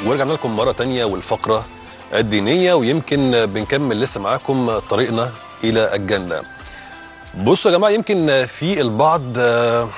ورجعنا لكم مرة تانية والفقرة الدينية ويمكن بنكمل لسه معاكم طريقنا إلى الجنة بصوا يا جماعة يمكن في البعض آه،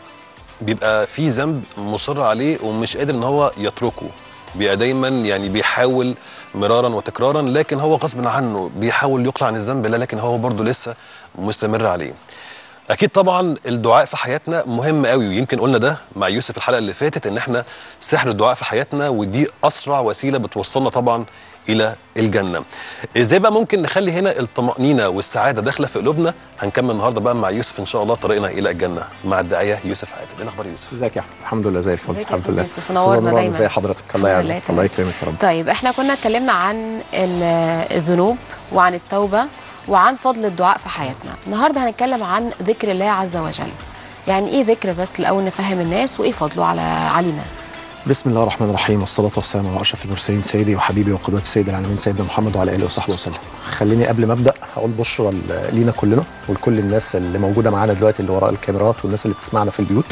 بيبقى في ذنب مصر عليه ومش قادر ان هو يتركه بيبقى دايما يعني بيحاول مرارا وتكرارا لكن هو غصب عنه بيحاول يقلع عن الذنب لا لكن هو برضه لسه مستمر عليه اكيد طبعا الدعاء في حياتنا مهم قوي ويمكن قلنا ده مع يوسف الحلقه اللي فاتت ان احنا سحر الدعاء في حياتنا ودي اسرع وسيله بتوصلنا طبعا الى الجنه ازاي بقى ممكن نخلي هنا الطمانينه والسعاده داخله في قلوبنا هنكمل النهارده بقى مع يوسف ان شاء الله طريقنا الى الجنه مع الداعيه يوسف عادل ايه الاخبار يا يوسف ازيك يا احمد الحمد لله زي الفل ازيك يا الحمد أستاذ لله يوسف؟ أستاذ منورنا نوران، دايما. ازي حضرتك الله الحمد لله يعزك الله يكرمك يا رب طيب احنا كنا اتكلمنا عن ال- الذنوب وعن التوبه وعن فضل الدعاء في حياتنا النهارده هنتكلم عن ذكر الله عز وجل يعني ايه ذكر بس الاول نفهم الناس وايه فضله على علينا بسم الله الرحمن الرحيم والصلاة والسلام على أشرف المرسلين سيدي وحبيبي وقدوتي سيد العالمين سيدنا محمد وعلى آله وصحبه وسلم. خليني قبل ما أبدأ هقول بشرى ل- لينا كلنا ولكل الناس اللي موجودة معانا دلوقتي اللي وراء الكاميرات والناس اللي بتسمعنا في البيوت.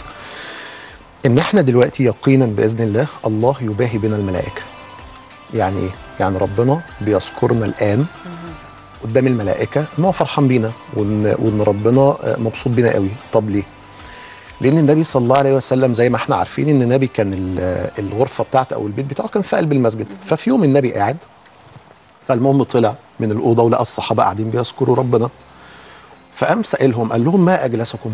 إن إحنا دلوقتي يقينا بإذن الله الله يباهي بنا الملائكة. يعني إيه؟ يعني ربنا بيذكرنا الآن قدام الملائكة إن هو فرحان بينا وإن وإن ربنا آه، مبسوط بينا قوي. طب ليه؟ لان النبي صلى الله عليه وسلم زي ما احنا عارفين ان النبي كان ال- الغرفه بتاعته او البيت بتاعه كان في قلب المسجد ففي يوم النبي قاعد فالمهم طلع من الاوضه ولقى الصحابه قاعدين بيذكروا ربنا فقام سائلهم قال لهم ما اجلسكم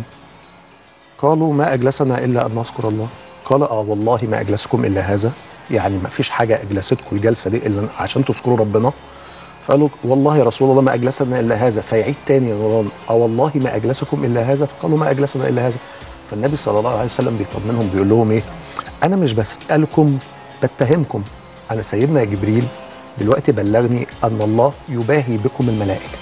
قالوا ما اجلسنا الا ان نذكر الله قال اه والله ما اجلسكم الا هذا يعني ما فيش حاجه اجلستكم الجلسه دي الا عشان تذكروا ربنا فقالوا والله يا رسول الله ما اجلسنا الا هذا فيعيد تاني يا نوران اه والله ما اجلسكم الا هذا فقالوا ما اجلسنا الا هذا فالنبي صلى الله عليه وسلم بيطمنهم بيقول لهم ايه انا مش بسالكم بتهمكم انا سيدنا جبريل دلوقتي بلغني ان الله يباهي بكم الملائكه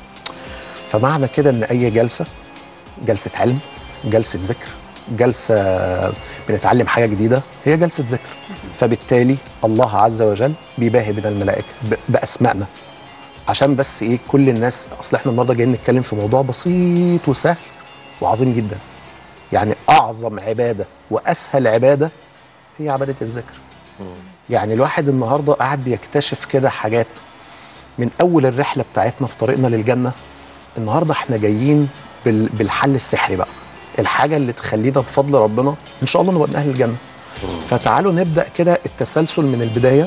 فمعنى كده ان اي جلسه جلسه علم جلسه ذكر جلسه بنتعلم حاجه جديده هي جلسه ذكر فبالتالي الله عز وجل بيباهي بنا الملائكه ب- باسمائنا عشان بس ايه كل الناس اصل احنا النهارده جايين نتكلم في موضوع بسيط وسهل وعظيم جدا يعني اعظم عباده واسهل عباده هي عباده الذكر يعني الواحد النهارده قاعد بيكتشف كده حاجات من اول الرحله بتاعتنا في طريقنا للجنه النهارده احنا جايين بال- بالحل السحري بقى الحاجه اللي تخلينا بفضل ربنا ان شاء الله نبقى من اهل الجنه فتعالوا نبدا كده التسلسل من البدايه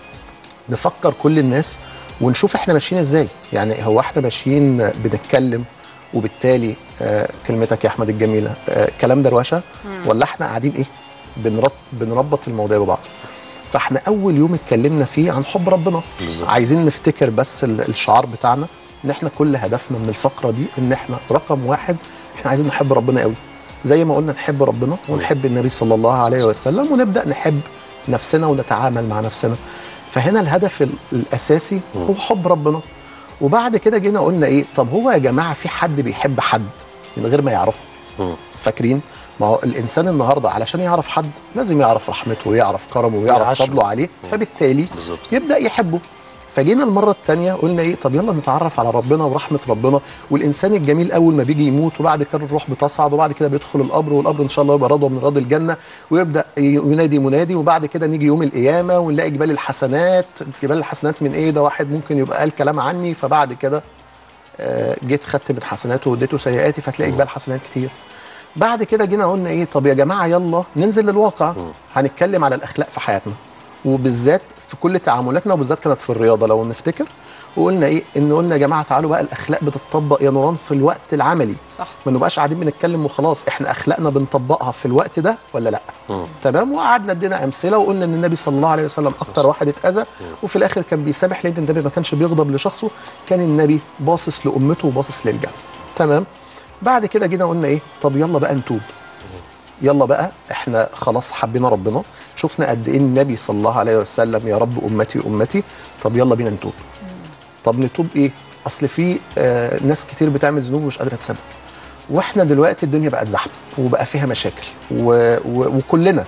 نفكر كل الناس ونشوف احنا ماشيين ازاي يعني هو احنا ماشيين بنتكلم وبالتالي آه كلمتك يا احمد الجميله آه كلام دروشه ولا احنا قاعدين ايه بنربط بنربط المواضيع ببعض فاحنا اول يوم اتكلمنا فيه عن حب ربنا بالظبط. عايزين نفتكر بس ال- الشعار بتاعنا ان احنا كل هدفنا من الفقره دي ان احنا رقم واحد احنا عايزين نحب ربنا قوي زي ما قلنا نحب ربنا ونحب النبي صلى الله عليه وسلم ونبدا نحب نفسنا ونتعامل مع نفسنا فهنا الهدف ال- الاساسي هو حب ربنا وبعد كده جينا قلنا ايه طب هو يا جماعه في حد بيحب حد من غير ما يعرفه مم. فاكرين ما هو الانسان النهارده علشان يعرف حد لازم يعرف رحمته ويعرف كرمه ويعرف يعاشره. فضله عليه فبالتالي بالظبط. يبدا يحبه فجينا المره الثانيه قلنا ايه طب يلا نتعرف على ربنا ورحمه ربنا والانسان الجميل اول ما بيجي يموت وبعد كده الروح بتصعد وبعد كده بيدخل القبر والقبر ان شاء الله يبقى رضوى من رضا الجنه ويبدا ي- ينادي منادي وبعد كده نيجي يوم القيامه ونلاقي جبال الحسنات جبال الحسنات من ايه ده واحد ممكن يبقى قال كلام عني فبعد كده آه، جيت خدت من حسناته واديته سيئاتي فتلاقي جبال حسنات كتير بعد كده جينا قلنا ايه طب يا جماعه يلا ننزل للواقع هنتكلم على الاخلاق في حياتنا وبالذات في كل تعاملاتنا وبالذات كانت في الرياضه لو نفتكر وقلنا ايه ان قلنا يا جماعه تعالوا بقى الاخلاق بتطبق يا نوران في الوقت العملي صح ما نبقاش قاعدين بنتكلم وخلاص احنا اخلاقنا بنطبقها في الوقت ده ولا لا مم. تمام وقعدنا ادينا امثله وقلنا ان النبي صلى الله عليه وسلم اكتر واحد اتاذى وفي الاخر كان بيسامح لان النبي ما كانش بيغضب لشخصه كان النبي باصص لامته وباصص للجنه تمام بعد كده جينا قلنا ايه طب يلا بقى نتوب يلا بقى احنا خلاص حبينا ربنا شفنا قد ايه النبي صلى الله عليه وسلم يا رب امتي امتي طب يلا بينا نتوب طب نتوب ايه اصل في آه ناس كتير بتعمل ذنوب ومش قادره تسبب واحنا دلوقتي الدنيا بقت زحمه وبقى فيها مشاكل و... و... وكلنا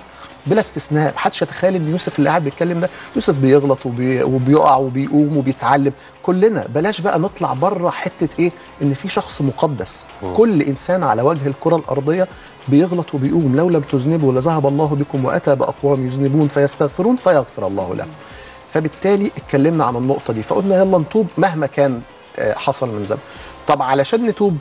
بلا استثناء محدش يتخيل ان يوسف اللي قاعد بيتكلم ده يوسف بيغلط وبي... وبيقع وبيقوم وبيتعلم كلنا بلاش بقى نطلع بره حته ايه ان في شخص مقدس كل انسان على وجه الكره الارضيه بيغلط وبيقوم لو لم تذنبوا لذهب الله بكم واتى باقوام يذنبون فيستغفرون فيغفر الله لهم فبالتالي اتكلمنا عن النقطه دي فقلنا يلا نتوب مهما كان آه، حصل من ذنب طب علشان نتوب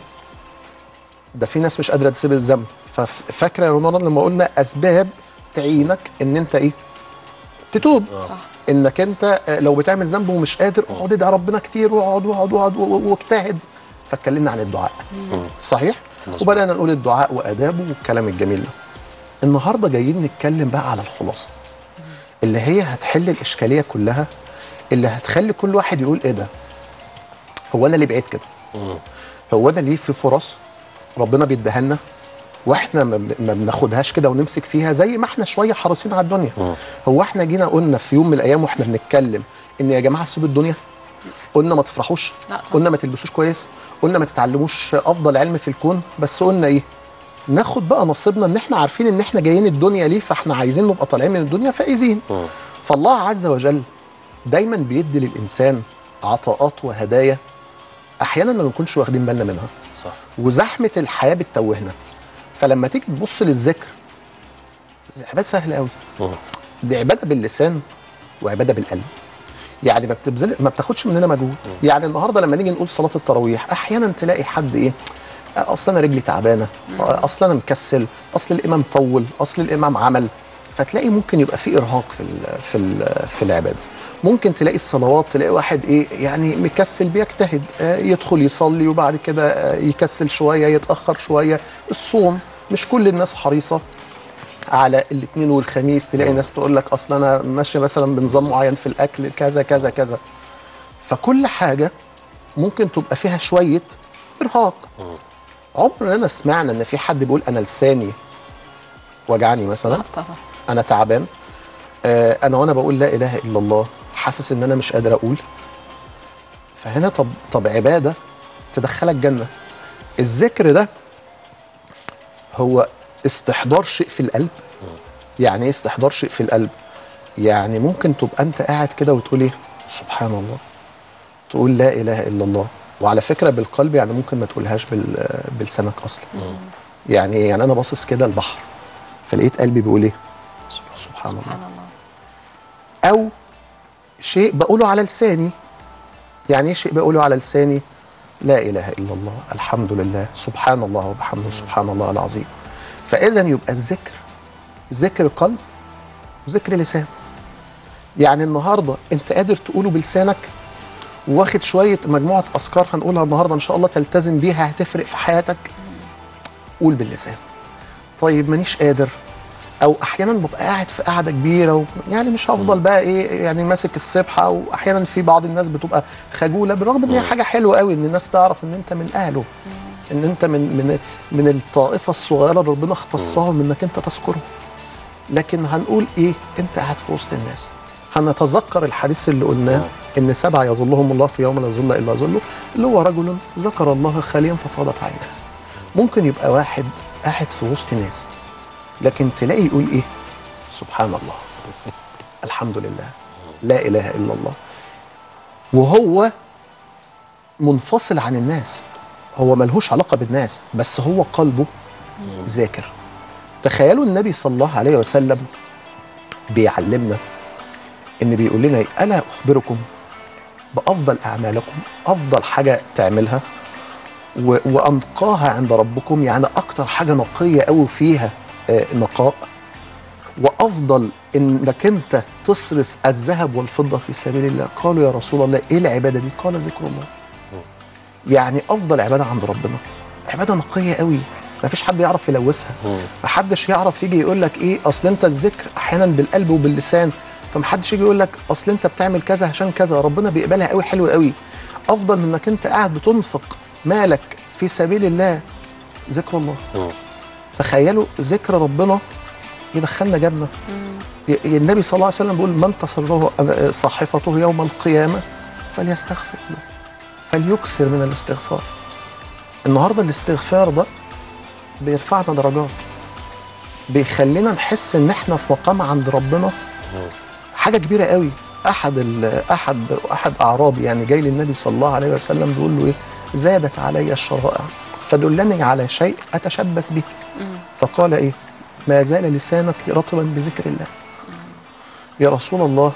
ده في ناس مش قادره تسيب الذنب ففاكره يا رونانا لما قلنا اسباب تعينك ان انت ايه تتوب صح انك انت آه، لو بتعمل ذنب ومش قادر اقعد ادعي ربنا كتير واقعد واقعد واقعد و- و- واجتهد فاتكلمنا عن الدعاء صحيح مظبوط. وبدانا نقول الدعاء وادابه والكلام الجميل ده النهارده جايين نتكلم بقى على الخلاصه اللي هي هتحل الاشكاليه كلها اللي هتخلي كل واحد يقول ايه ده هو انا ليه بعيد كده هو انا ليه في فرص ربنا بيديها لنا واحنا ما ما بناخدهاش كده ونمسك فيها زي ما احنا شويه حريصين على الدنيا هو احنا جينا قلنا في يوم من الايام واحنا بنتكلم ان يا جماعه سيبوا الدنيا قلنا ما تفرحوش لا طبعا. قلنا ما تلبسوش كويس قلنا ما تتعلموش افضل علم في الكون بس قلنا ايه ناخد بقى نصيبنا ان احنا عارفين ان احنا جايين الدنيا ليه فاحنا عايزين نبقى طالعين من الدنيا فائزين فالله عز وجل دايما بيدي للانسان عطاءات وهدايا احيانا ما بنكونش واخدين بالنا منها صح وزحمه الحياه بتتوهنا فلما تيجي تبص للذكر عباده سهله قوي مم. دي عباده باللسان وعباده بالقلب يعني ما بتبذل ما بتاخدش مننا مجهود يعني النهارده لما نيجي نقول صلاه التراويح احيانا تلاقي حد ايه اصل انا رجلي تعبانه اصل انا مكسل اصل الامام طول اصل الامام عمل فتلاقي ممكن يبقى في ارهاق في ال في ال في العباده ممكن تلاقي الصلوات تلاقي واحد ايه يعني مكسل بيجتهد آه، يدخل يصلي وبعد كده آه، يكسل شويه يتاخر شويه الصوم مش كل الناس حريصه على الاثنين والخميس تلاقي ناس تقول لك اصل انا ماشيه مثلا بنظام معين في الاكل كذا كذا كذا فكل حاجه ممكن تبقى فيها شويه ارهاق عمرنا سمعنا ان في حد بيقول انا لساني وجعني مثلا لا طبعا انا تعبان آه انا وانا بقول لا اله الا الله حاسس ان انا مش قادر اقول فهنا طب طب عباده تدخلك جنه الذكر ده هو استحضار شيء في القلب يعني ايه استحضار شيء في القلب يعني ممكن تبقى انت قاعد كده وتقول ايه سبحان الله تقول لا اله الا الله وعلى فكره بالقلب يعني ممكن ما تقولهاش بال- بلسانك اصلا يعني إيه؟ يعني انا باصص كده البحر فلقيت قلبي بيقول ايه سبحان الله سبحان الله او شيء بقوله على لساني يعني ايه شيء بقوله على لساني لا اله الا الله الحمد لله سبحان الله وبحمده سبحان الله العظيم فاذا يبقى الذكر ذكر قلب وذكر لسان يعني النهارده انت قادر تقوله بلسانك واخد شويه مجموعه اذكار هنقولها النهارده ان شاء الله تلتزم بيها هتفرق في حياتك قول باللسان طيب مانيش قادر او احيانا ببقى قاعد في قاعده كبيره و... يعني مش هفضل بقى ايه يعني ماسك السبحه واحيانا في بعض الناس بتبقى خجوله بالرغم ان هي حاجه حلوه قوي ان الناس تعرف ان انت من اهله ان انت من من من الطائفه الصغيره اللي ربنا اختصهم انك انت تذكره لكن هنقول ايه انت قاعد في وسط الناس هنتذكر الحديث اللي قلناه ان سبعه يظلهم الله في يوم لا ظل الا ظله اللي هو رجل ذكر الله خاليا ففاضت عيناه ممكن يبقى واحد قاعد في وسط ناس لكن تلاقي يقول ايه سبحان الله الحمد لله لا اله الا الله وهو منفصل عن الناس هو ملهوش علاقه بالناس بس هو قلبه ذاكر تخيلوا النبي صلى الله عليه وسلم بيعلمنا ان بيقول لنا إيه؟ الا اخبركم بافضل اعمالكم افضل حاجه تعملها و- وانقاها عند ربكم يعني اكتر حاجه نقيه قوي فيها آه، نقاء وافضل انك انت تصرف الذهب والفضه في سبيل الله قالوا يا رسول الله ايه العباده دي قال ذكر الله يعني افضل عباده عند ربنا عباده نقيه قوي ما فيش حد يعرف يلوثها ما حدش يعرف يجي يقول لك ايه اصل انت الذكر احيانا بالقلب وباللسان فما حدش يجي يقول لك اصل انت بتعمل كذا عشان كذا ربنا بيقبلها قوي حلو قوي افضل من انك انت قاعد بتنفق مالك في سبيل الله ذكر الله مم. تخيلوا ذكر ربنا يدخلنا جنه ي- النبي صلى الله عليه وسلم بيقول من تسره صاحفته يوم القيامه فليستغفر الله فليكثر من الاستغفار النهارده الاستغفار ده بيرفعنا درجات بيخلينا نحس ان احنا في مقام عند ربنا حاجه كبيره قوي احد ال- احد احد اعرابي يعني جاي للنبي صلى الله عليه وسلم بيقول له ايه زادت علي الشرائع فدلني على شيء اتشبث به فقال ايه ما زال لسانك رطبا بذكر الله يا رسول الله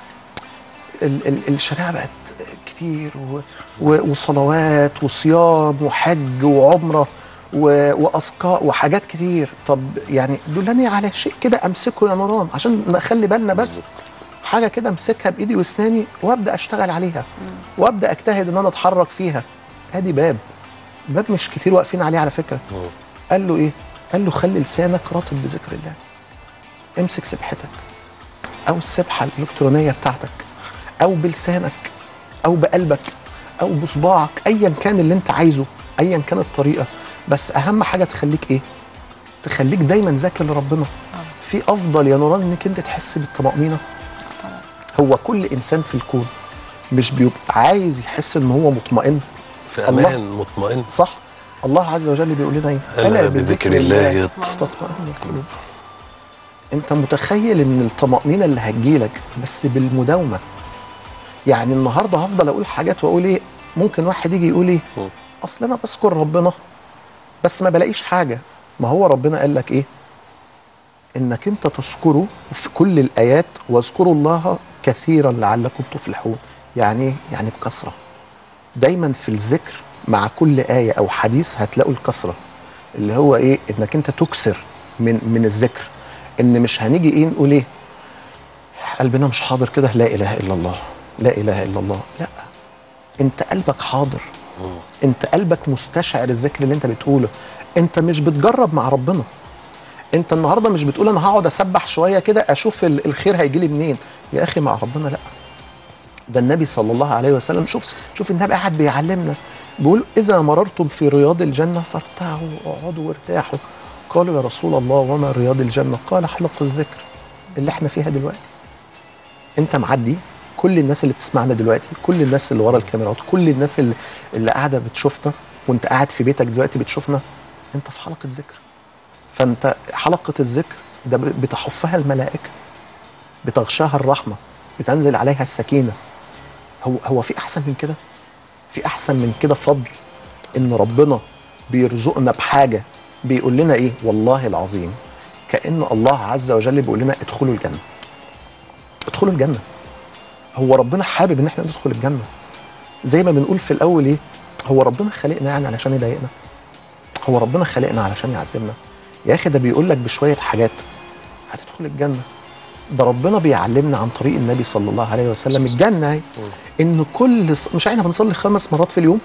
ال ال الشريعه بقت كتير و و وصلوات وصيام وحج وعمره و- واسقاء وحاجات كتير طب يعني دلني على شيء كده امسكه يا نوران عشان نخلي بالنا بس بالظبط. حاجه كده امسكها بايدي واسناني وابدا اشتغل عليها وابدا اجتهد ان انا اتحرك فيها ادي باب باب مش كتير واقفين عليه على فكره قال له ايه قال له خلي لسانك رطب بذكر الله امسك سبحتك او السبحه الالكترونيه بتاعتك او بلسانك او بقلبك او بصباعك ايا كان اللي انت عايزه ايا كانت الطريقه بس اهم حاجه تخليك ايه تخليك دايما ذاكر لربنا في افضل يا نوران انك انت تحس بالطمانينه طبعا هو كل انسان في الكون مش بيبقى عايز يحس ان هو مطمئن في الله. امان مطمئن صح الله عز وجل بيقول لنا ايه ألا بذكر الله تطمئن القلوب انت متخيل ان الطمأنينة اللي هتجيلك بس بالمداومة يعني النهارده هفضل اقول حاجات واقول ايه ممكن واحد يجي يقول ايه مم. اصل انا بذكر ربنا بس ما بلاقيش حاجة ما هو ربنا قال لك ايه انك انت تذكره في كل الايات واذكروا الله كثيرا لعلكم تفلحون يعني ايه يعني بكثره دايما في الذكر مع كل آية أو حديث هتلاقوا الكسرة اللي هو إيه إنك أنت تكسر من من الذكر إن مش هنيجي إيه نقول إيه قلبنا مش حاضر كده لا إله إلا الله لا إله إلا الله لا أنت قلبك حاضر أنت قلبك مستشعر الذكر اللي أنت بتقوله أنت مش بتجرب مع ربنا أنت النهاردة مش بتقول أنا هقعد أسبح شوية كده أشوف ال- الخير هيجي لي منين يا أخي مع ربنا لا ده النبي صلى الله عليه وسلم شوف شوف النبي قاعد بيعلمنا بيقول اذا مررتم في رياض الجنه فارتعوا واقعدوا وارتاحوا قالوا يا رسول الله وما رياض الجنه قال حلقه الذكر اللي احنا فيها دلوقتي انت معدي كل الناس اللي بتسمعنا دلوقتي كل الناس اللي ورا الكاميرات كل الناس اللي, اللي قاعده بتشوفنا وانت قاعد في بيتك دلوقتي بتشوفنا انت في حلقه ذكر فانت حلقه الذكر ده ب- بتحفها الملائكه بتغشاها الرحمه بتنزل عليها السكينه هو هو في احسن من كده في احسن من كده فضل ان ربنا بيرزقنا بحاجه بيقول لنا ايه والله العظيم كان الله عز وجل بيقول لنا ادخلوا الجنه ادخلوا الجنه هو ربنا حابب ان احنا ندخل الجنه زي ما بنقول في الاول ايه هو ربنا خلقنا يعني علشان يضايقنا هو ربنا خلقنا علشان يعذبنا يا اخي ده بيقول لك بشويه حاجات هتدخل الجنه ده ربنا بيعلمنا عن طريق النبي صلى الله عليه وسلم الجنه اهي ان كل ص... مش احنا بنصلي خمس مرات في اليوم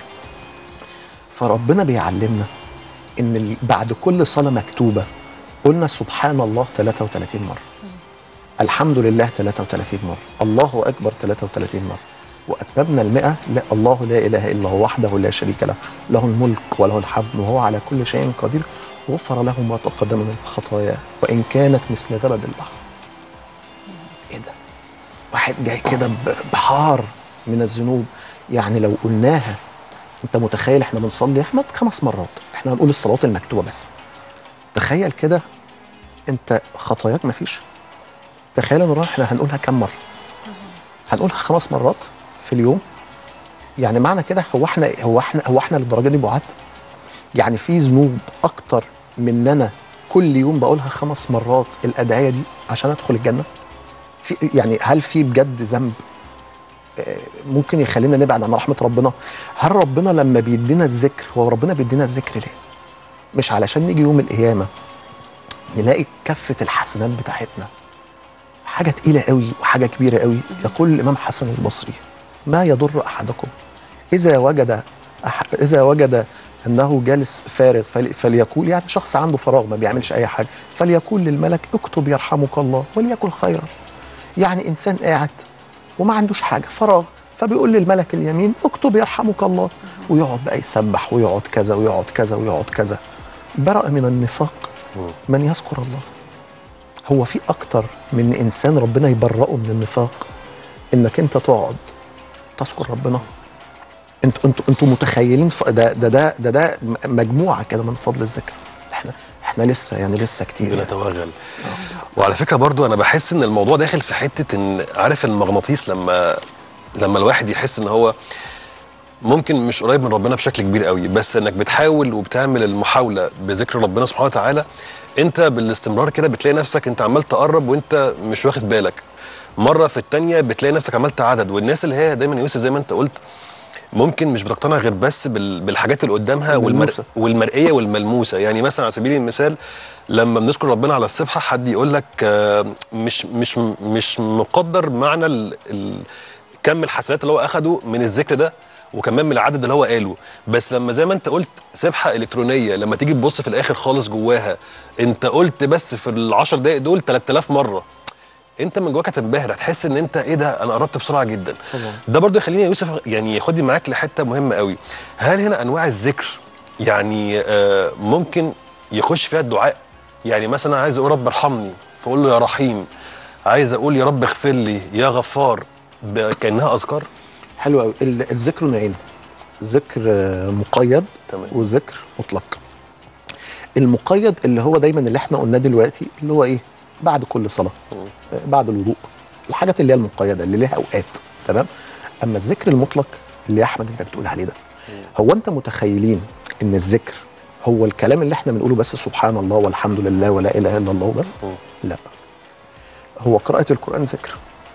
فربنا بيعلمنا ان ال- بعد كل صلاه مكتوبه قلنا سبحان الله 33 مره الحمد لله 33 مره الله اكبر 33 مره واتممنا المئة لا الله لا اله الا هو وحده لا شريك له له الملك وله الحمد وهو على كل شيء قدير غفر له ما تقدم من الخطايا وان كانت مثل زبد البحر ايه ده واحد جاي كده ب- بحار من الذنوب يعني لو قلناها انت متخيل احنا بنصلي يا احمد خمس مرات احنا هنقول الصلوات المكتوبه بس تخيل كده انت خطاياك مفيش تخيل ان احنا هنقولها كم مره هنقولها خمس مرات في اليوم يعني معنى كده هو احنا هو احنا هو احنا للدرجه دي بعاد يعني في ذنوب اكتر من ان انا كل يوم بقولها خمس مرات الادعيه دي عشان ادخل الجنه في يعني هل في بجد ذنب آه، ممكن يخلينا نبعد عن رحمه ربنا هل ربنا لما بيدينا الذكر هو ربنا بيدينا الذكر ليه مش علشان نيجي يوم القيامه نلاقي كفه الحسنات بتاعتنا حاجه تقيله قوي وحاجه كبيره قوي يقول الامام حسن البصري ما يضر احدكم اذا وجد أح... اذا وجد انه جالس فارغ فل... فليقول يعني شخص عنده فراغ ما بيعملش اي حاجه فليقول للملك اكتب يرحمك الله وليكن خيرا يعني انسان قاعد وما عندوش حاجه فراغ فبيقول للملك اليمين اكتب يرحمك الله ويقعد بقى يسبح ويقعد كذا ويقعد كذا ويقعد كذا برأ من النفاق من يذكر الله هو في اكتر من انسان ربنا يبرئه من النفاق انك انت تقعد تذكر ربنا انتوا انتوا انتوا متخيلين ف- ده ده ده ده, ده مجموعه كده من فضل الذكر احنا احنا احنا لسه يعني لسه كتير يعني. بنتوغل وعلى فكره برضو انا بحس ان الموضوع داخل في حته ان عارف المغناطيس لما لما الواحد يحس ان هو ممكن مش قريب من ربنا بشكل كبير قوي بس انك بتحاول وبتعمل المحاوله بذكر ربنا سبحانه وتعالى انت بالاستمرار كده بتلاقي نفسك انت عمال تقرب وانت مش واخد بالك مره في التانية بتلاقي نفسك عملت عدد والناس اللي هي دايما يا يوسف زي ما انت قلت ممكن مش بتقتنع غير بس بال- بالحاجات اللي قدامها والمر... الملموسة. والمرئيه والملموسه يعني مثلا على سبيل المثال لما بنذكر ربنا على السبحه حد يقول لك آه، مش مش مش مقدر معنى ال... ال... كم الحسنات اللي هو اخده من الذكر ده وكمان من العدد اللي هو قاله بس لما زي ما انت قلت سبحه الكترونيه لما تيجي تبص في الاخر خالص جواها انت قلت بس في العشر دقائق دول 3000 مره انت من جواك هتنبهر هتحس ان انت ايه ده انا قربت بسرعه جدا طبعا. ده برضو يخليني يا يوسف يعني ياخدني معاك لحته مهمه قوي هل هنا انواع الذكر يعني آه ممكن يخش فيها الدعاء يعني مثلا عايز اقول رب ارحمني فاقول له يا رحيم عايز اقول يا رب اغفر لي يا غفار ب- كانها اذكار حلو قوي ال- الذكر نوعين ذكر آه، مقيد تمام. وذكر مطلق المقيد اللي هو دايما اللي احنا قلناه دلوقتي اللي هو ايه بعد كل صلاه آه، بعد الوضوء الحاجات اللي هي المقيده اللي ليها اوقات تمام اما الذكر المطلق اللي يا احمد انت بتقول عليه ده هو انت متخيلين ان الذكر هو الكلام اللي احنا بنقوله بس سبحان الله والحمد لله ولا اله الا الله بس مم. لا هو قراءه القران ذكر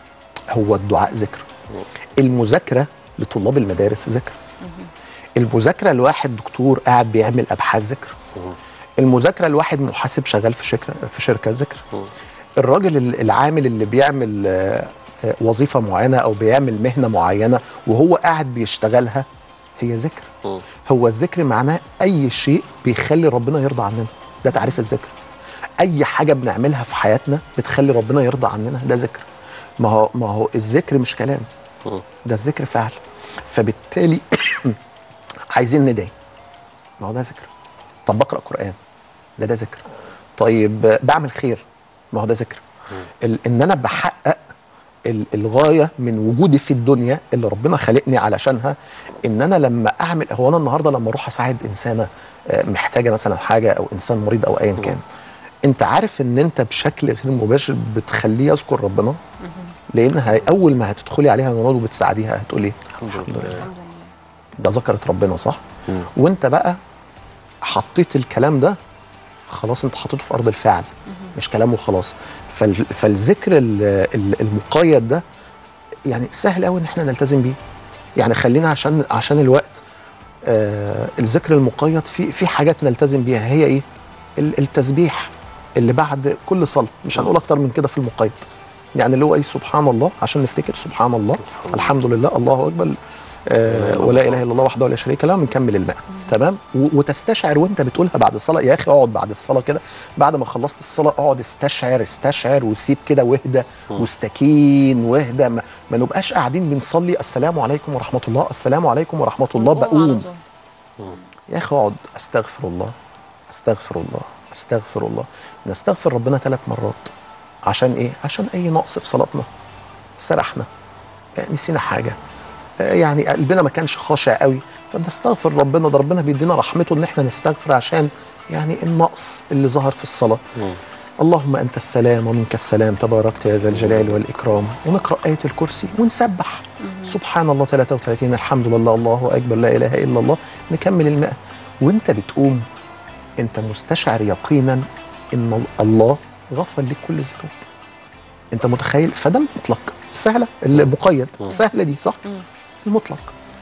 هو الدعاء ذكر المذاكره لطلاب المدارس ذكر المذاكره لواحد دكتور قاعد بيعمل ابحاث ذكر المذاكره لواحد محاسب شغال في شركه في شركه ذكر الراجل ال- العامل اللي بيعمل آه، آه، وظيفه معينه او بيعمل مهنه معينه وهو قاعد بيشتغلها هي ذكر مم. هو الذكر معناه اي شيء بيخلي ربنا يرضى عننا ده تعريف الذكر اي حاجه بنعملها في حياتنا بتخلي ربنا يرضى عننا ده ذكر ما هو ما هو الذكر مش كلام مم. ده الذكر فعل فبالتالي عايزين ندعي ما هو ده ذكر طب بقرا قران ده ده ذكر طيب آه، بعمل خير ما هو ده ذكر ال- ان انا بحقق ال- الغايه من وجودي في الدنيا اللي ربنا خلقني علشانها ان انا لما اعمل هو انا النهارده لما اروح اساعد انسانه آه، محتاجه مثلا حاجه او انسان مريض او ايا كان انت عارف ان انت بشكل غير مباشر بتخليه يذكر ربنا لان هي- اول ما هتدخلي عليها مراد وبتساعديها هتقولي ايه الحمد لله الحمد لله ده ذكرت ربنا صح مم. وانت بقى حطيت الكلام ده خلاص انت حطيته في ارض الفعل مش كلام وخلاص فال فالذكر ال- ال- المقيد ده يعني سهل قوي ان احنا نلتزم بيه يعني خلينا عشان عشان الوقت آه الذكر المقيد في في حاجات نلتزم بيها هي ايه ال- التسبيح اللي بعد كل صلاه مش هنقول اكتر من كده في المقيد يعني اللي هو ايه سبحان الله عشان نفتكر سبحان الله الحمد لله الله اكبر آه ولا اله الا الله وحده لا شريك له بنكمل الماء تمام و- وتستشعر وانت بتقولها بعد الصلاه يا اخي اقعد بعد الصلاه كده بعد ما خلصت الصلاه اقعد استشعر استشعر وسيب كده واهدى واستكين واهدى ما, ما نبقاش قاعدين بنصلي السلام عليكم ورحمه الله السلام عليكم ورحمه الله ونقوم على بقوم طول. يا اخي اقعد استغفر الله استغفر الله استغفر الله نستغفر ربنا ثلاث مرات عشان ايه عشان اي نقص في صلاتنا سرحنا آه، نسينا حاجه آه، يعني قلبنا ما كانش خاشع قوي فنستغفر ربنا ده ربنا بيدينا رحمته ان احنا نستغفر عشان يعني النقص اللي ظهر في الصلاه اللهم انت السلام ومنك السلام تباركت يا ذا الجلال والاكرام ونقرا ايه الكرسي ونسبح سبحان الله 33 الحمد لله الله اكبر لا اله الا الله نكمل المئة وانت بتقوم انت مستشعر يقينا ان الله غفر لك كل ذنوب انت متخيل فده المطلق سهله المقيد سهله دي صح المطلق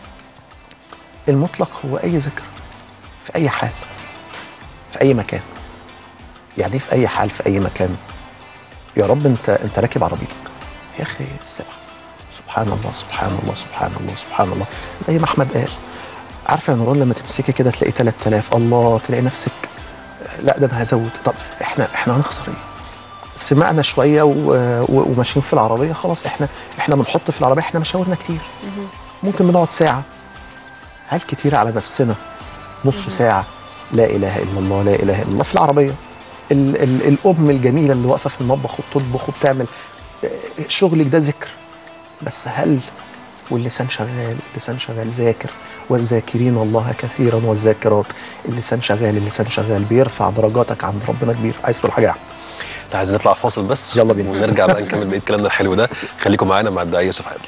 المطلق هو اي ذكر في اي حال في اي مكان يعني ايه في اي حال في اي مكان يا رب انت انت راكب عربيتك يا اخي السبعه سبحان الله سبحان الله سبحان الله سبحان الله زي ما احمد قال عارفه يا نوران لما تمسكي كده تلاقي 3000 الله تلاقي نفسك لا ده انا هزود طب احنا احنا هنخسر ايه؟ سمعنا شويه و... و... وماشيين في العربيه خلاص احنا احنا بنحط في العربيه احنا مشاورنا كتير ممكن بنقعد ساعه هل كتير على نفسنا نص ساعه لا اله الا الله لا اله الا الله في العربيه ال... ال... الام الجميله اللي واقفه في المطبخ وبتطبخ وبتعمل آه، شغلك ده ذكر بس هل واللسان شغال اللسان شغال ذاكر والذاكرين الله كثيرا والذاكرات اللسان شغال اللسان شغال بيرفع درجاتك عند ربنا كبير عايز تقول حاجه يا أحمد؟ عايزين نطلع فاصل بس يلا بينا. ونرجع بقى نكمل بقيه كلامنا الحلو ده خليكم معانا مع الداعيه يوسف عادل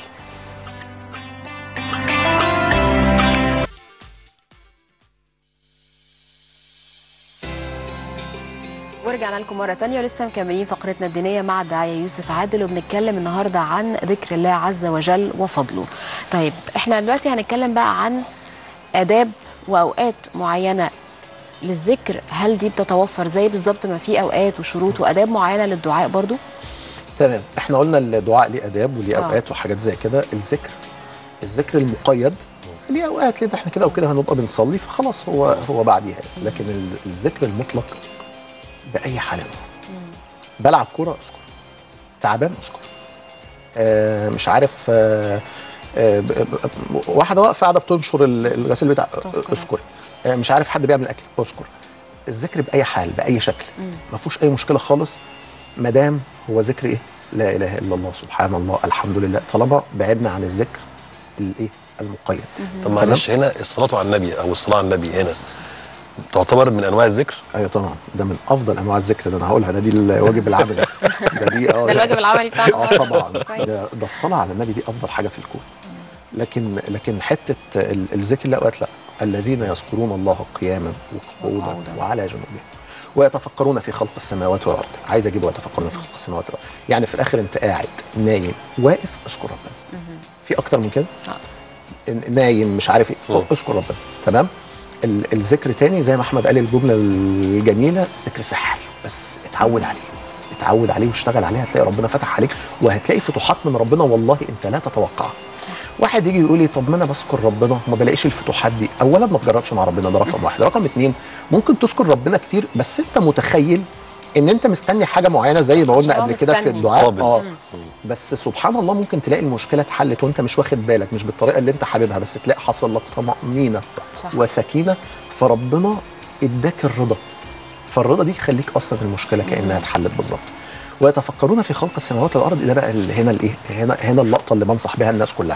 ورجعنا لكم مرة تانية ولسه مكملين فقرتنا الدينية مع الداعية يوسف عادل وبنتكلم النهاردة عن ذكر الله عز وجل وفضله طيب احنا دلوقتي هنتكلم بقى عن آداب وأوقات معينة للذكر هل دي بتتوفر زي بالظبط ما في أوقات وشروط وآداب معينة للدعاء برضو تمام احنا قلنا الدعاء ليه اداب وليه آه. اوقات وحاجات زي كده الذكر الذكر المقيد ليه اوقات لان احنا كده او كده هنبقى بنصلي فخلاص هو هو بعديها لكن ال- الذكر المطلق باي حال بلعب كوره اذكر تعبان اذكر آه مش عارف آه آه ب- ب- واحده واقفه قاعده بتنشر ال- الغسيل بتاع تذكر. اذكر آه مش عارف حد بيعمل اكل اذكر الذكر باي حال باي شكل ما فيهوش اي مشكله خالص ما دام هو ذكر ايه لا اله الا الله سبحان الله الحمد لله طالما بعدنا عن الذكر الايه المقيد طب معلش هنا الصلاه على النبي او الصلاه على النبي هنا تعتبر من انواع الذكر ايوه طبعا ده من افضل انواع الذكر ده انا هقولها ده دي الواجب العملي ده دي اه ده الواجب العملي بتاعنا اه طبعا كويس. ده, ده الصلاه على النبي دي افضل حاجه في الكون لكن لكن حته ال- الذكر لا اوقات لا الذين يذكرون الله قياما وقعودا وقعودا. وعلى جنوبهم ويتفكرون في خلق السماوات والارض عايز اجيب ويتفكرون في خلق السماوات والارض يعني في الاخر انت قاعد نايم واقف اذكر ربنا في اكتر من كده آه. نايم مش عارف ايه مم. اذكر ربنا تمام ال- الذكر تاني زي ما احمد قال الجمله الجميله ذكر سحر بس اتعود عليه اتعود عليه واشتغل عليه هتلاقي ربنا فتح عليك وهتلاقي فتوحات من ربنا والله انت لا تتوقعها واحد يجي يقول لي طب ما انا بذكر ربنا وما بلاقيش الفتوحات دي اولا ما تجربش مع ربنا ده رقم واحد رقم اتنين ممكن تذكر ربنا كتير بس انت متخيل ان انت مستني حاجه معينه زي ما قلنا عشان هو قبل كده في مستني. الدعاء قابل. اه بس سبحان الله ممكن تلاقي المشكله اتحلت وانت مش واخد بالك مش بالطريقه اللي انت حاببها بس تلاقي حصل لك طمانينه صح. وسكينه فربنا اداك الرضا فالرضا دي يخليك اصلا المشكله كانها اتحلت بالظبط ويتفكرون في خلق السماوات والارض ده بقى ال- هنا الايه هنا هنا اللقطه اللي بنصح بها الناس كلها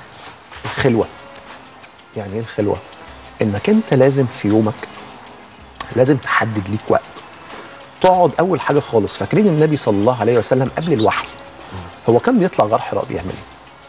الخلوه يعني ايه الخلوه انك انت لازم في يومك لازم تحدد ليك وقت تقعد اول حاجه خالص فاكرين النبي صلى الله عليه وسلم قبل الوحي هو كان بيطلع غار حراء بيعمل ايه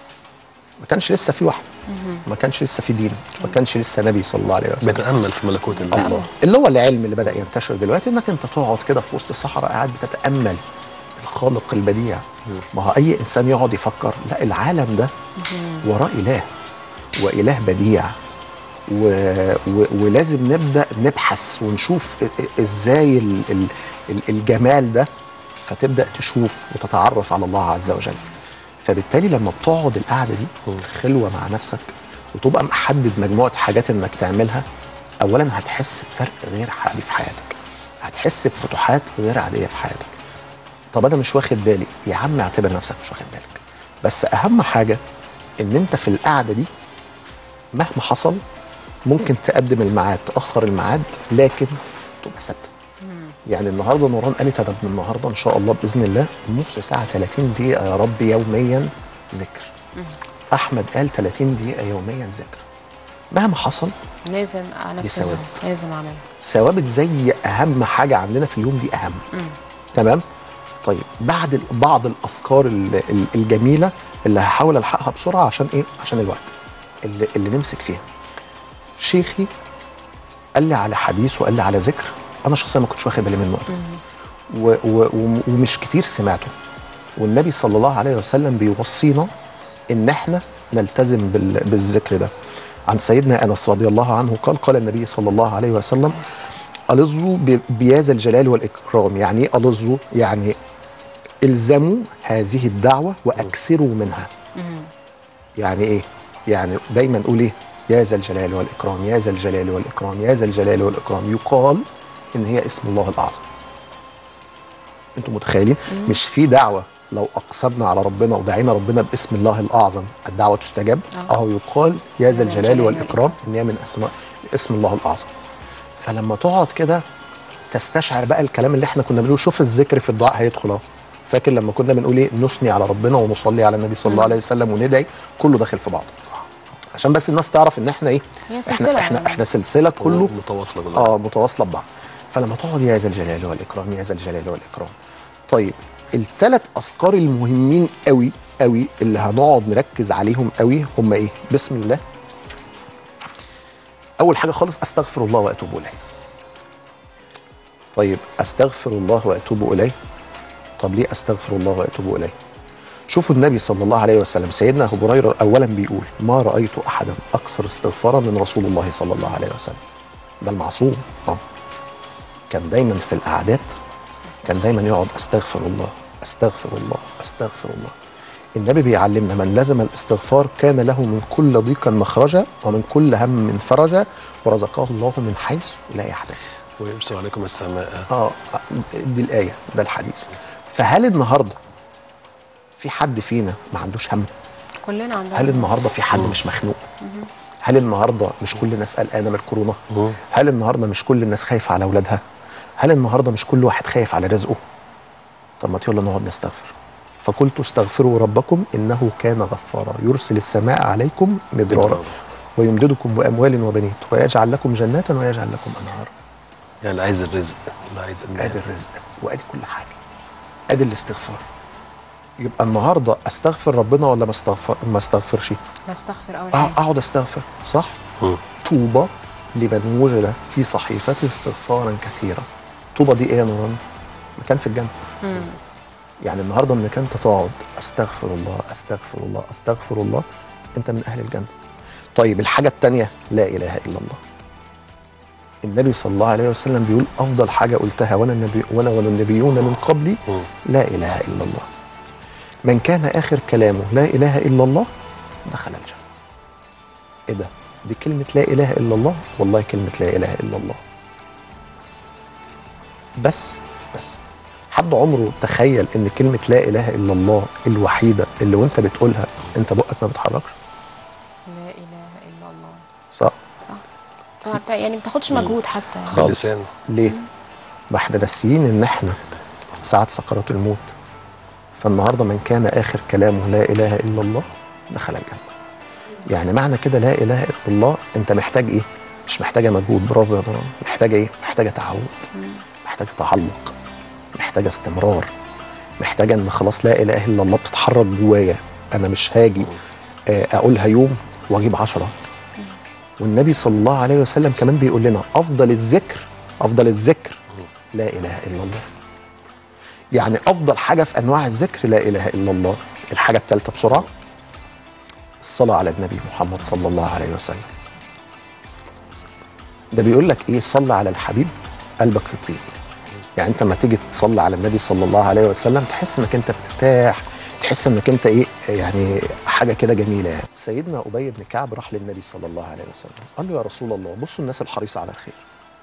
ما كانش لسه في وحي ما كانش لسه في دين ما كانش لسه نبي صلى الله عليه وسلم بيتامل في ملكوت الله الله اللي هو العلم اللي بدا ينتشر دلوقتي انك انت تقعد كده في وسط الصحراء قاعد بتتامل الخالق البديع ما هو اي انسان يقعد يفكر لا العالم ده وراه اله واله بديع و... و... ولازم نبدا نبحث ونشوف ا- ا- ازاي ال... ال... ال- الجمال ده فتبدا تشوف وتتعرف على الله عز وجل فبالتالي لما بتقعد القعده دي خلوه مع نفسك وتبقى محدد مجموعه حاجات انك تعملها اولا هتحس بفرق غير عادي في حياتك هتحس بفتوحات غير عاديه في حياتك طب انا مش واخد بالي يا عم اعتبر نفسك مش واخد بالك بس اهم حاجه ان انت في القعده دي مهما حصل ممكن تقدم الميعاد تاخر الميعاد لكن تبقى ثابته يعني النهارده نوران قالت انا من النهارده ان شاء الله باذن الله نص ساعه 30 دقيقه يا رب يوميا ذكر احمد قال 30 دقيقه يوميا ذكر مهما حصل لازم انفذه ثوابت. لازم اعمله ثوابت زي اهم حاجه عندنا في اليوم دي اهم تمام طيب بعد ال- بعض الاذكار ال- ال- الجميله اللي هحاول الحقها بسرعه عشان ايه عشان الوقت اللي, اللي نمسك فيها شيخي قال لي على حديث وقال لي على ذكر انا شخصيا ما كنتش واخد بالي منه أبداً. و و و ومش كتير سمعته والنبي صلى الله عليه وسلم بيوصينا ان احنا نلتزم بال بالذكر ده عن سيدنا انس رضي الله عنه قال قال النبي صلى الله عليه وسلم ألظوا ب- بياذ الجلال والإكرام يعني إيه ألظوا يعني الزموا هذه الدعوة وأكثروا منها يعني إيه يعني دايما نقول إيه يا ذا الجلال والإكرام يا ذا الجلال والإكرام يا ذا الجلال والإكرام يقال إن هي اسم الله الأعظم أنتم متخيلين مش في دعوة لو أقسمنا على ربنا ودعينا ربنا باسم الله الأعظم الدعوة تستجاب آه. أهو يقال يا ذا ذا الجلال الجلال والإكرام إن هي من أسماء اسم الله الأعظم فلما تقعد كده تستشعر بقى الكلام اللي احنا كنا بنقوله شوف الذكر في الدعاء هيدخل اهو فاكر لما كنا بنقول ايه نثني على ربنا ونصلي على النبي صلى الله عليه وسلم وندعي كله داخل في بعضه صح عشان بس الناس تعرف ان احنا ايه هي سلسلة احنا احنا, يعني. احنا سلسله كله متواصله كلها اه متواصله ببعض فلما تقعد يا ذا الجلال والاكرام يا ذا الجلال والاكرام طيب الثلاث اذكار المهمين قوي قوي اللي هنقعد نركز عليهم قوي هم ايه بسم الله اول حاجه خالص استغفر الله واتوب اليه طيب استغفر الله واتوب اليه طب ليه استغفر الله واتوب اليه شوفوا النبي صلى الله عليه وسلم سيدنا ابو هريره اولا بيقول ما رايت احدا اكثر استغفارا من رسول الله صلى الله عليه وسلم ده المعصوم اه كان دايما في القعدات كان دايما يقعد استغفر الله استغفر الله استغفر الله النبي بيعلمنا من لزم الاستغفار كان له من كل ضيق مخرجا ومن كل هم فرجا ورزقه الله من حيث لا يحتسب ويرسل عليكم السماء اه دي الايه ده الحديث فهل النهارده في حد فينا ما عندوش هم كلنا عندنا هل النهارده في حد مش مخنوق هل النهارده مش كل الناس قلقانه من الكورونا مم. هل النهارده مش كل الناس خايفه على اولادها هل النهارده مش كل واحد خايف على رزقه طب ما يلا نقعد نستغفر فقلت استغفروا ربكم انه كان غفارا يرسل السماء عليكم مدرارا مدرارا. ويمددكم باموال وبنين ويجعل لكم جنات ويجعل لكم انهارا يعني اللي عايز الرزق اللي عايز المال ادي الرزق وادي كل حاجه ادي الاستغفار يبقى النهارده استغفر ربنا ولا ما استغفر ما استغفرش بستغفر اول أع- حاجه اقعد استغفر صح مم. طوبى لمن وجد في صحيفته استغفارا كثيرا طوبى دي ايه يا نوران مكان في الجنه مم. يعني النهارده انك انت تقعد استغفر الله استغفر الله استغفر الله انت من اهل الجنه طيب الحاجه الثانيه لا اله الا الله النبي صلى الله عليه وسلم بيقول افضل حاجه قلتها وانا النبي وانا والنبيون من قبلي مم. لا اله الا الله من كان اخر كلامه لا اله الا الله دخل الجنه ايه ده دي كلمه لا اله الا الله والله كلمه لا اله الا الله بس بس حد عمره تخيل ان كلمه لا اله الا الله الوحيده اللي وانت بتقولها انت بقك ما بتحركش لا اله الا الله صح صح طبعاً يعني ما بتاخدش مجهود حتى يعني. خالص. باللسان ليه ما احنا ناسيين ان احنا ساعه سكرات الموت فالنهارده من كان اخر كلامه لا اله الا الله دخل الجنه يعني معنى كده لا اله الا الله انت محتاج ايه مش محتاجه مجهود برافو يا نوران محتاجه ايه محتاجه تعود محتاجه تعلق محتاجه استمرار محتاجه ان خلاص لا اله الا الله بتتحرك جوايا انا مش هاجي آه، اقولها يوم واجيب عشرة والنبي صلى الله عليه وسلم كمان بيقول لنا افضل الذكر افضل الذكر لا اله الا الله يعني افضل حاجه في انواع الذكر لا اله الا الله الحاجه الثالثه بسرعه الصلاه على النبي محمد صلى الله عليه وسلم ده بيقول لك ايه صلى على الحبيب قلبك يطيب يعني انت لما تيجي تصلي على النبي صلى الله عليه وسلم تحس انك انت بترتاح تحس انك انت ايه يعني حاجه كده جميله يعني سيدنا ابي بن كعب راح للنبي صلى الله عليه وسلم قال له يا رسول الله بصوا الناس الحريصه على الخير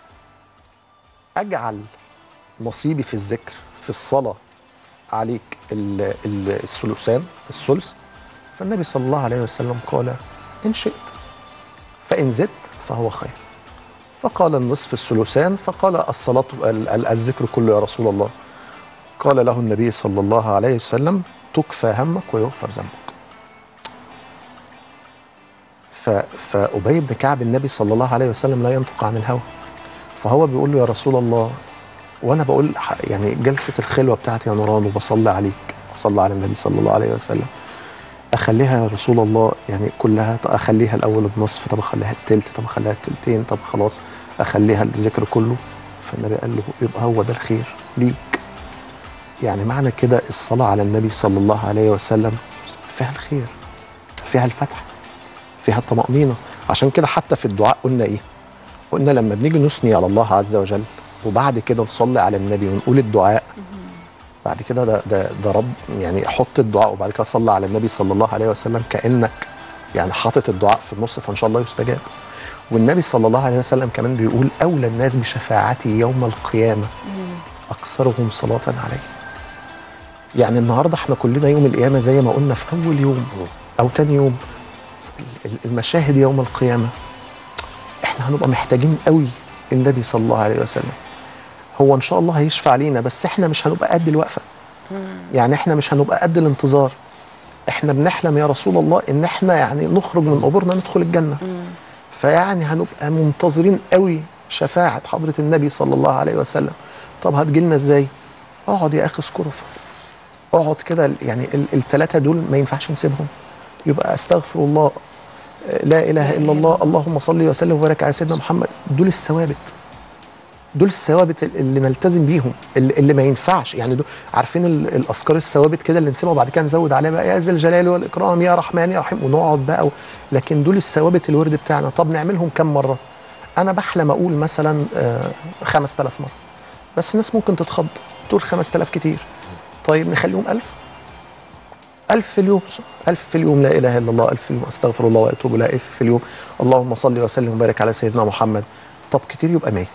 اجعل نصيبي في الذكر في الصلاه عليك ال- ال- الثلثان الثلث فالنبي صلى الله عليه وسلم قال ان شئت فان زدت فهو خير فقال النصف الثلثان فقال الصلاة ال- ال- الذكر كله يا رسول الله قال له النبي صلى الله عليه وسلم تكفى همك ويغفر ذنبك ف- فأبي بن كعب النبي صلى الله عليه وسلم لا ينطق عن الهوى فهو بيقول له يا رسول الله وانا بقول ح- يعني جلسه الخلوه بتاعتي يا نوران وبصلي عليك اصلي على النبي صلى الله عليه وسلم اخليها يا رسول الله يعني كلها طب اخليها الاول النصف طب اخليها التلت طب اخليها التلتين طب خلاص اخليها الذكر كله فالنبي قال له يبقى هو ده الخير ليك يعني معنى كده الصلاه على النبي صلى الله عليه وسلم فيها الخير فيها الفتح فيها الطمأنينة عشان كده حتى في الدعاء قلنا ايه قلنا لما بنيجي نثني على الله عز وجل وبعد كده نصلي على النبي ونقول الدعاء بعد كده ده ده ده رب يعني حط الدعاء وبعد كده صلي على النبي صلى الله عليه وسلم كانك يعني حاطط الدعاء في النص فان شاء الله يستجاب والنبي صلى الله عليه وسلم كمان بيقول اولى الناس بشفاعتي يوم القيامه اكثرهم صلاه عليه يعني النهارده احنا كلنا يوم القيامه زي ما قلنا في اول يوم او تاني يوم ال- المشاهد يوم القيامه احنا هنبقى محتاجين قوي النبي صلى الله عليه وسلم هو ان شاء الله هيشفع لينا بس احنا مش هنبقى قد الوقفه يعني احنا مش هنبقى قد الانتظار احنا بنحلم يا رسول الله ان احنا يعني نخرج من قبورنا ندخل الجنه فيعني هنبقى منتظرين قوي شفاعه حضره النبي صلى الله عليه وسلم طب هتجيلنا ازاي اقعد يا اخي اذكره اقعد كده يعني الثلاثه دول ما ينفعش نسيبهم يبقى استغفر الله لا اله الا الله اللهم صل وسلم وبارك على سيدنا محمد دول الثوابت دول الثوابت اللي نلتزم بيهم اللي, اللي ما ينفعش يعني دول عارفين ال- الاذكار الثوابت كده اللي نسيبها وبعد كده نزود عليها بقى يا ذا الجلال والاكرام يا رحمن يا رحيم ونقعد بقى و... لكن دول الثوابت الورد بتاعنا طب نعملهم كم مره انا بحلم اقول مثلا آه 5000 مره بس الناس ممكن تتخض تقول 5000 كتير طيب نخليهم 1000 ألف في اليوم ألف في اليوم لا إله إلا الله ألف في اليوم أستغفر الله وأتوب إليه ألف في اليوم اللهم صل وسلم وبارك على سيدنا محمد طب كتير يبقى 100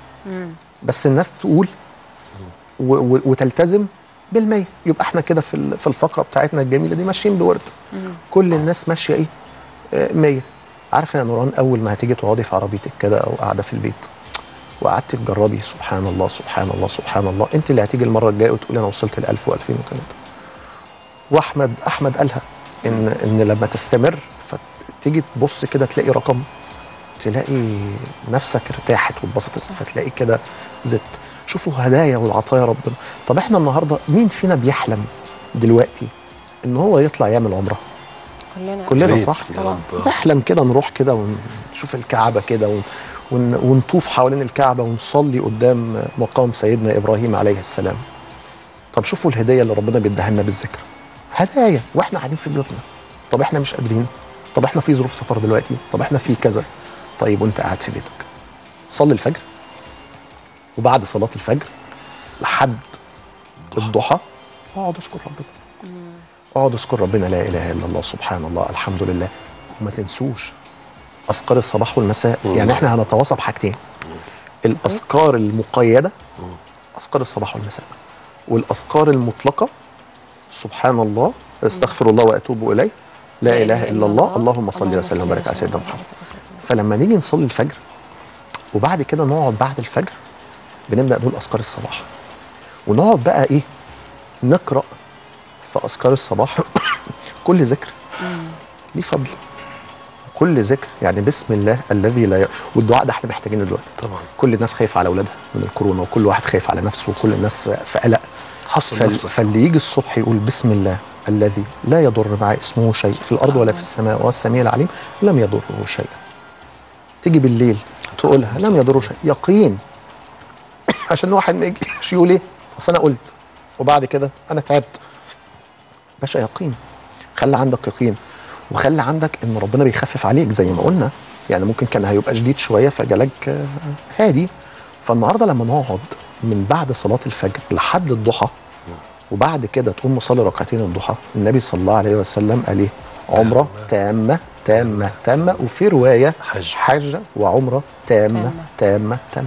بس الناس تقول و و وتلتزم بالمية يبقى احنا كده في ال- في الفقره بتاعتنا الجميله دي ماشيين بورد كل الناس ماشيه ايه آه، 100 عارفه يا نوران اول ما هتيجي تقعدي في عربيتك كده او قاعده في البيت وقعدتي تجربي سبحان الله سبحان الله سبحان الله انت اللي هتيجي المره الجايه وتقولي انا وصلت ل 1000 و2003 واحمد احمد قالها ان ان لما تستمر فتيجي تبص كده تلاقي رقم تلاقي نفسك ارتاحت واتبسطت فتلاقي كده زدت شوفوا هدايا والعطايا ربنا طب احنا النهارده مين فينا بيحلم دلوقتي ان هو يطلع يعمل عمره كلنا كلنا ريت صح يا طبعا. رب. نحلم كده نروح كده ونشوف الكعبه كده ون ون ونطوف حوالين الكعبه ونصلي قدام مقام سيدنا ابراهيم عليه السلام طب شوفوا الهديه اللي ربنا بيديها لنا بالذكر هدايا واحنا قاعدين في بيوتنا طب احنا مش قادرين طب احنا في ظروف سفر دلوقتي طب احنا في كذا طيب وانت قاعد في بيتك صلي الفجر وبعد صلاه الفجر لحد الضحى اقعد اذكر ربنا اقعد اذكر ربنا لا اله الا الله سبحان الله الحمد لله وما تنسوش اذكار الصباح والمساء يعني احنا هنتواصى بحاجتين الاذكار المقيده اذكار الصباح والمساء والاذكار المطلقه سبحان الله استغفر الله واتوب اليه لا اله الا الله اللهم صل وسلم وبارك على سيدنا محمد فلما نيجي نصلي الفجر وبعد كده نقعد بعد الفجر بنبدا نقول اذكار الصباح ونقعد بقى ايه نقرا في اذكار الصباح كل ذكر ليه فضل كل ذكر يعني بسم الله الذي لا ي... والدعاء ده احنا محتاجينه دلوقتي طبعا كل الناس خايفه على اولادها من الكورونا وكل واحد خايف على نفسه وكل الناس في قلق حصن فال... نفسك فاللي يجي الصبح يقول بسم الله الذي لا يضر مع اسمه شيء في الارض ولا في السماء وهو السميع العليم لم يضره شيء تيجي بالليل تقولها لم يضره شيء يقين عشان واحد ما يجيش يقول ايه اصل انا قلت وبعد كده انا تعبت باشا يقين خلي عندك يقين وخلي عندك ان ربنا بيخفف عليك زي ما قلنا يعني ممكن كان هيبقى شديد شويه فجالك آه، هادي فالنهارده لما نقعد من بعد صلاه الفجر لحد الضحى وبعد كده تقوم مصلي ركعتين الضحى النبي صلى الله عليه وسلم قال ايه عمره تامه تامه تامه وفي روايه حج. حجه وعمره تامه تامة. تامه تامه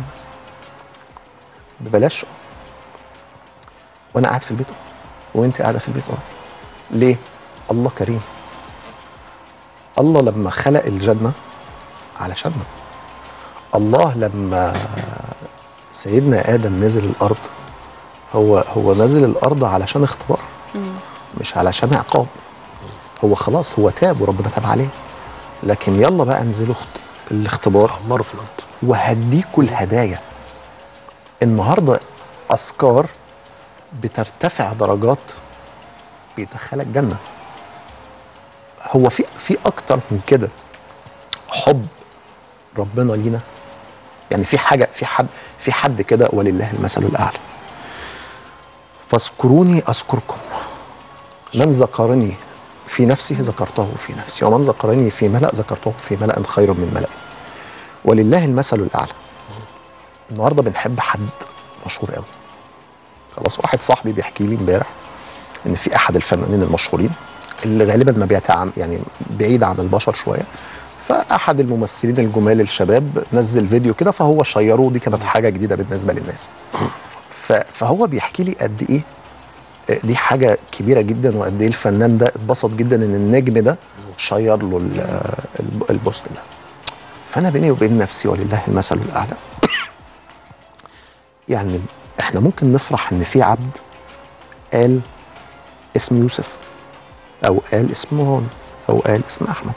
ببلاش اه وانا قاعد في البيت اه وانت قاعده في البيت اه ليه الله كريم الله لما خلق الجنه علشاننا الله لما سيدنا ادم نزل الارض هو هو نزل الارض علشان اختبار مش علشان عقاب هو خلاص هو تاب وربنا تاب عليه لكن يلا بقى انزلوا اخت- الاختبار عمار في الارض وهديكوا الهدايا النهارده اذكار بترتفع درجات بيدخلك جنه هو في في اكتر من كده حب ربنا لينا يعني في حاجه في حد في حد كده ولله المثل الاعلى فاذكروني اذكركم من ذكرني في نفسه ذكرته في نفسي ومن ذكرني في ملأ ذكرته في ملأ خير من ملأ ولله المثل الاعلى النهارده بنحب حد مشهور قوي خلاص واحد صاحبي بيحكي لي امبارح ان في احد الفنانين المشهورين اللي غالبا ما بيتعام يعني بعيد عن البشر شويه فاحد الممثلين الجمال الشباب نزل فيديو كده فهو شيره دي كانت حاجه جديده بالنسبه للناس ف- فهو بيحكي لي قد ايه آه، دي حاجه كبيره جدا وقد ايه الفنان ده اتبسط جدا ان النجم ده شير له ال- آه، الب- البوست ده فانا بيني وبين نفسي ولله المثل الاعلى يعني احنا ممكن نفرح ان في عبد قال اسم يوسف او قال اسم نوران او قال اسم احمد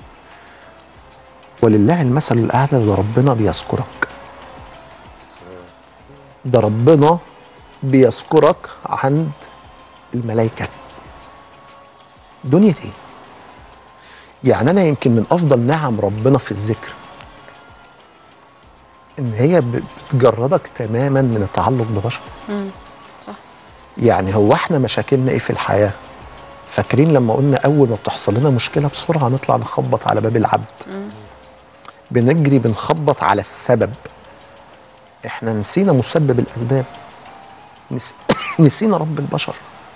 ولله المثل الاعلى ده ربنا بيذكرك ده ربنا بيذكرك عند الملائكه دنيا ايه يعني انا يمكن من افضل نعم ربنا في الذكر ان هي ب- بتجردك تماما من التعلق ببشر مم. صح يعني هو احنا مشاكلنا ايه في الحياه فاكرين لما قلنا اول ما بتحصل لنا مشكله بسرعه نطلع نخبط على باب العبد بنجري بنخبط على السبب احنا نسينا مسبب الاسباب نس... نسينا رب البشر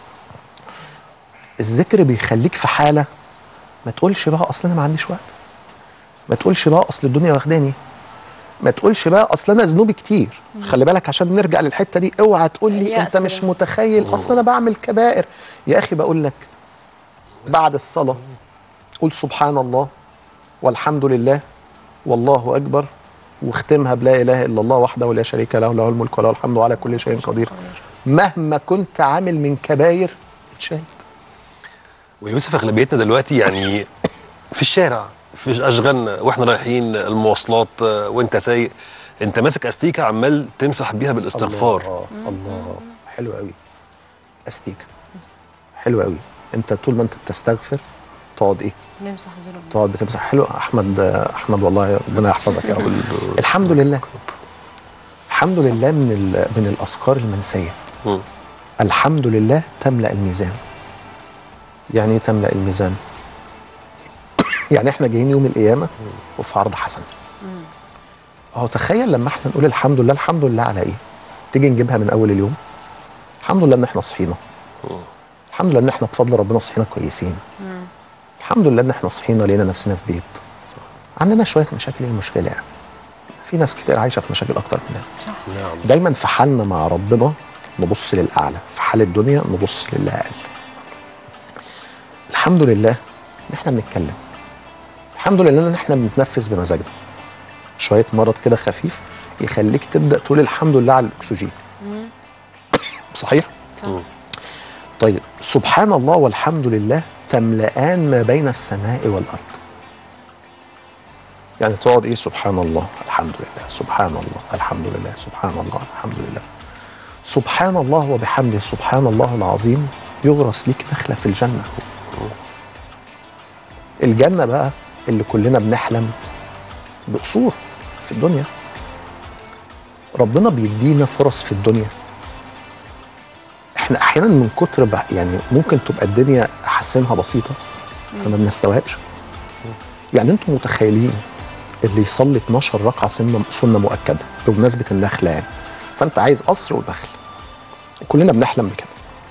الذكر بيخليك في حاله ما تقولش بقى اصل انا ما عنديش وقت ما تقولش بقى اصل الدنيا واخداني ما تقولش بقى اصل انا ذنوبي كتير خلي بالك عشان نرجع للحته دي اوعى تقول لي اليأس انت مش ده. متخيل اصل انا بعمل كبائر يا اخي بقول لك بعد الصلاه قول سبحان الله والحمد لله والله اكبر واختمها بلا اله الا الله وحده لا شريك له له الملك وله الحمد على كل شيء قدير مهما كنت عامل من كباير اتشال ويوسف اغلبيتنا دلوقتي يعني في الشارع في اشغالنا واحنا رايحين المواصلات آه، وانت سايق انت ماسك استيكه عمال تمسح بيها بالاستغفار الله الله حلو قوي استيكه حلو قوي انت طول ما انت بتستغفر تقعد ايه نمسح ذنوبنا تقعد بتمسح حلو احمد احمد والله ربنا يحفظك يا رب الحمد لله الحمد لله من ال- من الاذكار المنسيه مم. الحمد لله تملا الميزان يعني ايه تملا الميزان يعني احنا جايين يوم القيامه وفي عرض حسن اهو تخيل لما احنا نقول الحمد لله الحمد لله على ايه تيجي نجيبها من اول اليوم الحمد لله ان احنا صحينا الحمد لله ان احنا بفضل ربنا صحينا كويسين الحمد لله ان احنا صحينا لقينا نفسنا في بيت عندنا شويه مشاكل إيه المشكله يعني في ناس كتير عايشه في مشاكل اكتر مننا صح نعم دايما في حالنا مع ربنا نبص للاعلى في حال الدنيا نبص للي اقل الحمد لله ان احنا بنتكلم الحمد لله ان احنا بنتنفس بمزاجنا شويه مرض كده خفيف يخليك تبدا تقول الحمد لله على الاكسجين صحيح صح طيب سبحان الله والحمد لله تملأان ما بين السماء والأرض يعني تقعد ايه سبحان الله الحمد لله سبحان الله الحمد لله سبحان الله الحمد لله سبحان الله وبحمده سبحان الله العظيم يغرس ليك نخلة في الجنة الجنة بقى اللي كلنا بنحلم بقصور في الدنيا ربنا بيدينا فرص في الدنيا احنا احيانا من كتر بقى يعني ممكن تبقى الدنيا حاسينها بسيطه فما بنستوعبش يعني انتم متخيلين اللي يصلي 12 ركعه سنه سنه مؤكده بمناسبه النخله يعني فانت عايز قصر ودخل كلنا بنحلم بكده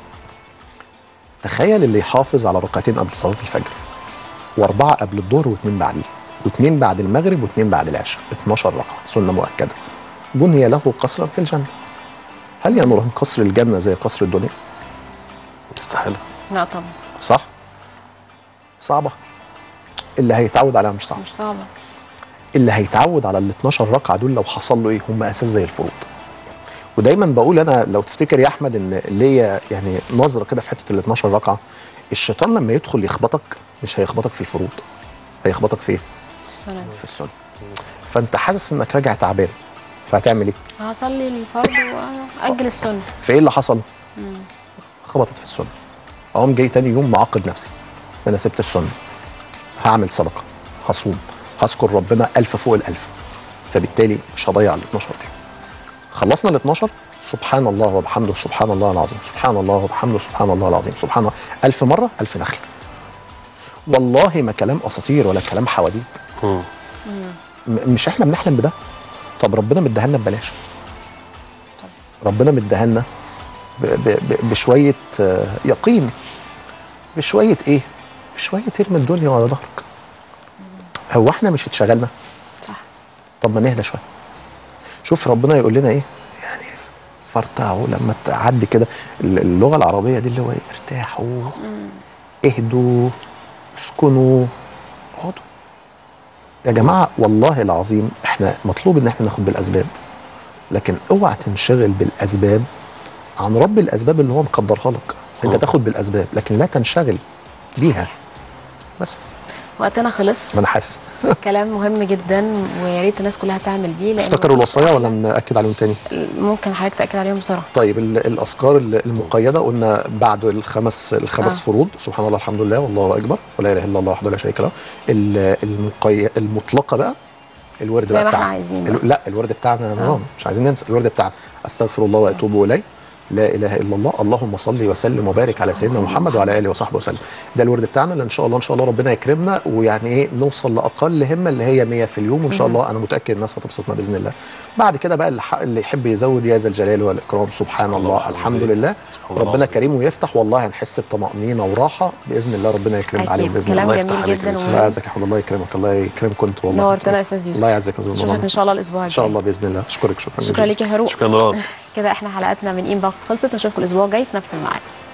تخيل اللي يحافظ على ركعتين قبل صلاه الفجر واربعه قبل الظهر واثنين بعديه واثنين بعد المغرب واثنين بعد العشاء 12 ركعه سنه مؤكده بني له قصرا في الجنه هل يا نوران قصر الجنه زي قصر الدنيا استحاله لا طبعا صح صعبه اللي هيتعود عليها مش صعب مش صعبه اللي هيتعود على ال 12 ركعه دول لو حصل له ايه هم اساس زي الفروض ودايما بقول انا لو تفتكر يا احمد ان ليا يعني نظره كده في حته ال 12 ركعه الشيطان لما يدخل يخبطك مش هيخبطك في الفروض هيخبطك في ايه؟ السنه في السنه فانت حاسس انك راجع تعبان فهتعمل ايه؟ هصلي الفرض واجل السنه فايه اللي حصل؟ خبطت في السنه اقوم جاي تاني يوم معاقب نفسي انا سبت السنه هعمل صدقه هصوم هذكر ربنا ألف فوق الألف فبالتالي مش هضيع ال 12 دي خلصنا ال 12 سبحان الله وبحمده سبحان الله العظيم سبحان الله وبحمده سبحان الله العظيم سبحان الله ألف مرة ألف نخلة والله ما كلام أساطير ولا كلام حواديت مم. م- مش احنا بنحلم بده طب ربنا مديها لنا ببلاش ربنا مديها لنا ب- ب- ب- بشويه آه، يقين بشويه ايه بشويه ارمي الدنيا على ظهرك هو احنا مش اتشغلنا صح طب ما نهدى شويه شوف ربنا يقول لنا ايه يعني فارتعوا لما تعدي كده ال- اللغه العربيه دي اللي هو إيه؟ ارتاحوا اهدوا اسكنوا اقعدوا يا جماعه والله العظيم احنا مطلوب ان احنا ناخد بالاسباب لكن اوعى تنشغل بالاسباب عن رب الاسباب اللي هو مقدرها لك انت تاخد بالاسباب لكن لا تنشغل بيها بس وقتنا خلص ما انا حاسس كلام مهم جدا ويا ريت الناس كلها تعمل بيه لان افتكروا الوصايا ولا ناكد عليهم تاني ممكن حضرتك تاكد عليهم بسرعه طيب ال- الاذكار ال- المقيده قلنا بعد الخمس الخمس آه. آه. فروض سبحان الله الحمد لله والله اكبر ولا اله الا الله وحده لا شريك له ال- المقي... المطلقه بقى الورد زي بقى ما احنا بتاعنا عايزين ال... بقى. لا الورد بتاعنا نظام مش عايزين ننسى الورد بتاعنا استغفر الله واتوب اليه لا اله الا الله اللهم صل وسلم وبارك على سيدنا محمد وعلى اله وصحبه وسلم ده الورد بتاعنا اللي ان شاء الله ان شاء الله ربنا يكرمنا ويعني ايه نوصل لاقل همه اللي هي 100 في اليوم وان شاء الله انا متاكد الناس هتبسطنا باذن الله بعد كده بقى اللي, ح- اللي يحب يزود يا ذا الجلال والاكرام سبحان الله الحمد لله الله ربنا العظيم. كريم ويفتح والله هنحس بطمانينه وراحه باذن الله ربنا يكرمنا أكيد. عليهم باذن كلام الله الله جميل يفتح عليك جدا بإذن الله يعزك يا حمد الله يكرمك الله يكرمكم انتوا والله نورتنا يا استاذ يوسف الله يعزك يا استاذ اشوفك نوران. ان شاء الله الاسبوع ان شاء الجاي. الله باذن الله اشكرك شكرا شكرا جزيلا ليك يا فاروق شكرا راد كده احنا حلقتنا من انبوكس خلصت نشوفكم الاسبوع الجاي في نفس الميعاد